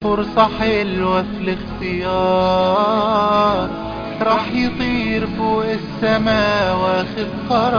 فرصة حلوة في الاختيار راح يطير فوق السما واخد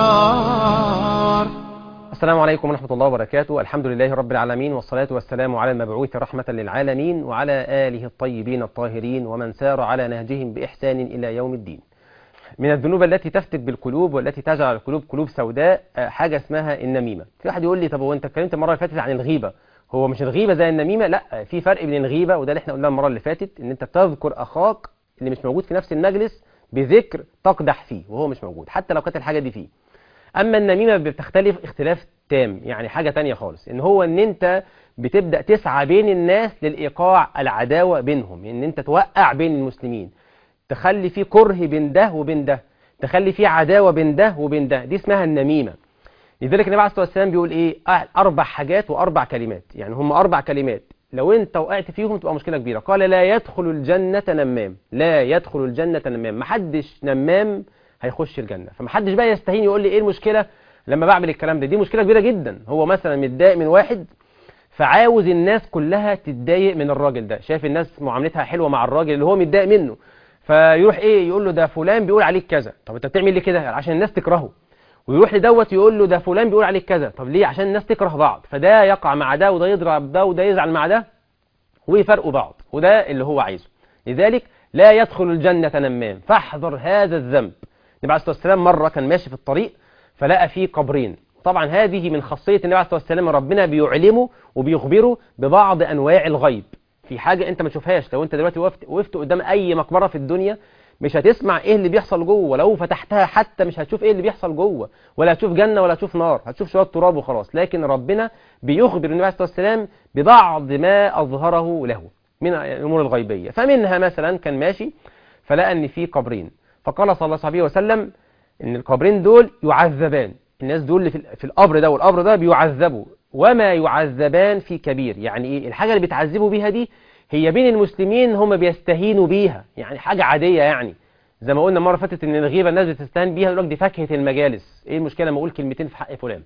قرار السلام عليكم ورحمة الله وبركاته الحمد لله رب العالمين والصلاة والسلام على المبعوث رحمة للعالمين وعلى آله الطيبين الطاهرين ومن سار على نهجهم بإحسان إلى يوم الدين من الذنوب التي تفتك بالقلوب والتي تجعل القلوب قلوب سوداء آه، حاجة اسمها النميمة في واحد يقول لي طب هو انت اتكلمت المرة اللي فاتت عن الغيبة هو مش الغيبة زي النميمة لا في فرق بين الغيبة وده اللي احنا قلناه المرة اللي فاتت ان انت تذكر اخاك اللي مش موجود في نفس المجلس بذكر تقدح فيه وهو مش موجود حتى لو كانت الحاجة دي فيه اما النميمة بتختلف اختلاف تام يعني حاجة تانية خالص ان هو ان انت بتبدأ تسعى بين الناس للإيقاع العداوة بينهم ان انت توقع بين المسلمين تخلي في كره بين ده وبين ده تخلي في عداوة بين ده وبين ده دي اسمها النميمة لذلك النبي عليه الصلاة والسلام بيقول ايه آه، اربع حاجات واربع كلمات يعني هم اربع كلمات لو انت وقعت فيهم تبقى مشكلة كبيرة قال لا يدخل الجنة نمام لا يدخل الجنة نمام محدش نمام هيخش الجنة فمحدش بقى يستهين يقول لي ايه المشكلة لما بعمل الكلام ده دي مشكلة كبيرة جدا هو مثلا متضايق من واحد فعاوز الناس كلها تتضايق من الراجل ده شايف الناس معاملتها حلوة مع الراجل اللي هو متضايق منه فيروح ايه يقول له ده فلان بيقول عليك كذا طب انت بتعمل ليه كده عشان الناس تكرهه ويروح لدوت يقول له ده فلان بيقول عليك كذا طب ليه عشان الناس تكره بعض فده يقع مع ده وده يضرب ده وده يزعل مع ده ويفرقوا بعض وده اللي هو عايزه لذلك لا يدخل الجنة نمام فاحذر هذا الذنب النبي عليه الصلاة والسلام مرة كان ماشي في الطريق فلقى فيه قبرين طبعا هذه من خاصية النبي عليه الصلاة والسلام ربنا بيعلمه وبيخبره ببعض أنواع الغيب في حاجة انت ما تشوفهاش لو انت دلوقتي وقفت, وقفت قدام اي مقبرة في الدنيا مش هتسمع ايه اللي بيحصل جوه ولو فتحتها حتى مش هتشوف ايه اللي بيحصل جوه ولا هتشوف جنة ولا هتشوف نار هتشوف شوية تراب وخلاص لكن ربنا بيخبر النبي عليه الصلاة والسلام ببعض ما أظهره له من الأمور الغيبية فمنها مثلا كان ماشي فلقى ان في قبرين فقال صلى الله عليه وسلم ان القبرين دول يعذبان الناس دول اللي في في القبر ده والقبر ده بيعذبوا وما يعذبان في كبير يعني ايه الحاجة اللي بيتعذبوا بيها دي هي بين المسلمين هم بيستهينوا بيها يعني حاجة عادية يعني زي ما قلنا مرة فاتت ان الغيبة الناس بتستهين بيها يقول لك دي فاكهة المجالس ايه المشكلة لما اقول كلمتين في حق فلان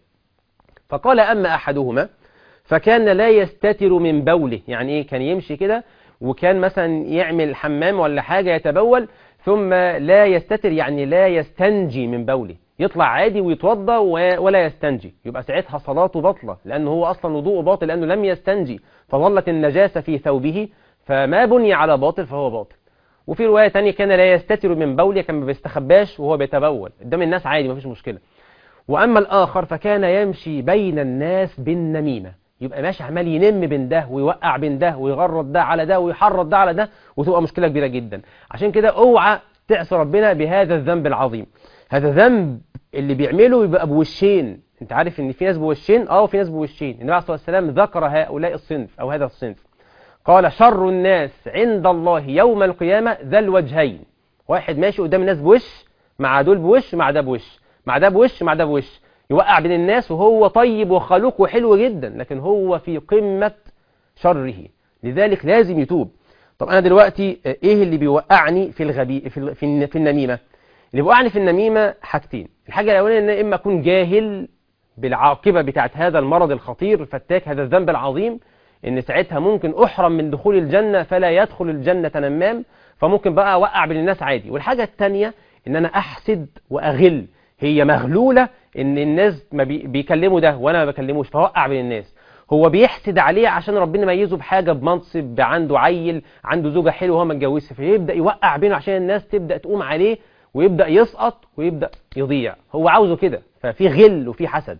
فقال اما احدهما فكان لا يستتر من بوله يعني ايه كان يمشي كده وكان مثلا يعمل حمام ولا حاجة يتبول ثم لا يستتر يعني لا يستنجي من بوله يطلع عادي ويتوضى ولا يستنجي يبقى ساعتها صلاته باطلة لأنه هو أصلا وضوءه باطل لأنه لم يستنجي فظلت النجاسة في ثوبه فما بني على باطل فهو باطل وفي رواية تانية كان لا يستتر من بوله كان ما بيستخباش وهو بيتبول قدام الناس عادي ما فيش مشكلة وأما الآخر فكان يمشي بين الناس بالنميمة يبقى ماشي عمال ينم بين ده ويوقع بين ده ويغرد ده على ده ويحرض ده على ده وتبقى مشكلة كبيرة جدا عشان كده اوعى تعصي ربنا بهذا الذنب العظيم هذا ذنب اللي بيعمله يبقى بوشين انت عارف ان في ناس بوشين اه وفي ناس بوشين النبي عليه الصلاه والسلام ذكر هؤلاء الصنف او هذا الصنف قال شر الناس عند الله يوم القيامه ذا الوجهين واحد ماشي قدام الناس بوش مع دول بوش مع ده بوش مع ده بوش مع ده بوش يوقع بين الناس وهو طيب وخلوق وحلو جدا لكن هو في قمه شره لذلك لازم يتوب طب انا دلوقتي ايه اللي بيوقعني في الغبي في في, في النميمه اللي بيوقعني في النميمة حاجتين الحاجة الأولانية إن إما أكون جاهل بالعاقبة بتاعت هذا المرض الخطير الفتاك هذا الذنب العظيم إن ساعتها ممكن أحرم من دخول الجنة فلا يدخل الجنة نمام فممكن بقى أوقع بين الناس عادي والحاجة الثانية إن أنا أحسد وأغل هي مغلولة إن الناس ما بي بيكلموا ده وأنا ما بكلموش فوقع بين الناس هو بيحسد عليه عشان ربنا ميزه بحاجة بمنصب عنده عيل عنده زوجة حلوة وهو ما اتجوزش فيبدأ يوقع بينه عشان الناس تبدأ تقوم عليه ويبدأ يسقط ويبدأ يضيع هو عاوزه كده ففي غل وفي حسد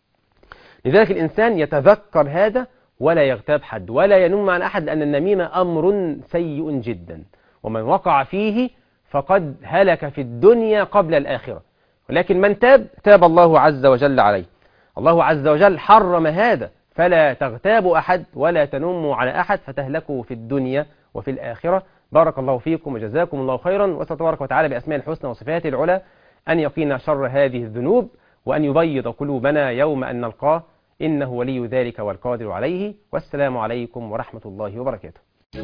لذلك الإنسان يتذكر هذا ولا يغتاب حد ولا ينم عن أحد لأن النميمة أمر سيء جدا ومن وقع فيه فقد هلك في الدنيا قبل الآخرة ولكن من تاب تاب الله عز وجل عليه الله عز وجل حرم هذا فلا تغتابوا أحد ولا تنموا على أحد فتهلكوا في الدنيا وفي الآخرة بارك الله فيكم وجزاكم الله خيرا وأسأل تبارك وتعالى بأسماء الحسنى وصفاته العلى أن يقينا شر هذه الذنوب وأن يبيض قلوبنا يوم أن نلقاه إنه ولي ذلك والقادر عليه والسلام عليكم ورحمة الله وبركاته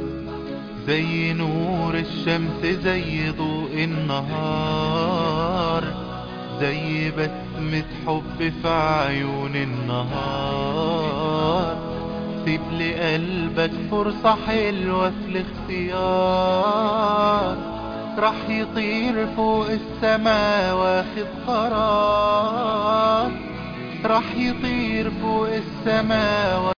زي نور الشمس زي ضوء النهار زي بسمة حب في عيون النهار سيب لقلبك فرصة حلوة في الاختيار راح يطير فوق السما واخد قرار راح يطير فوق السما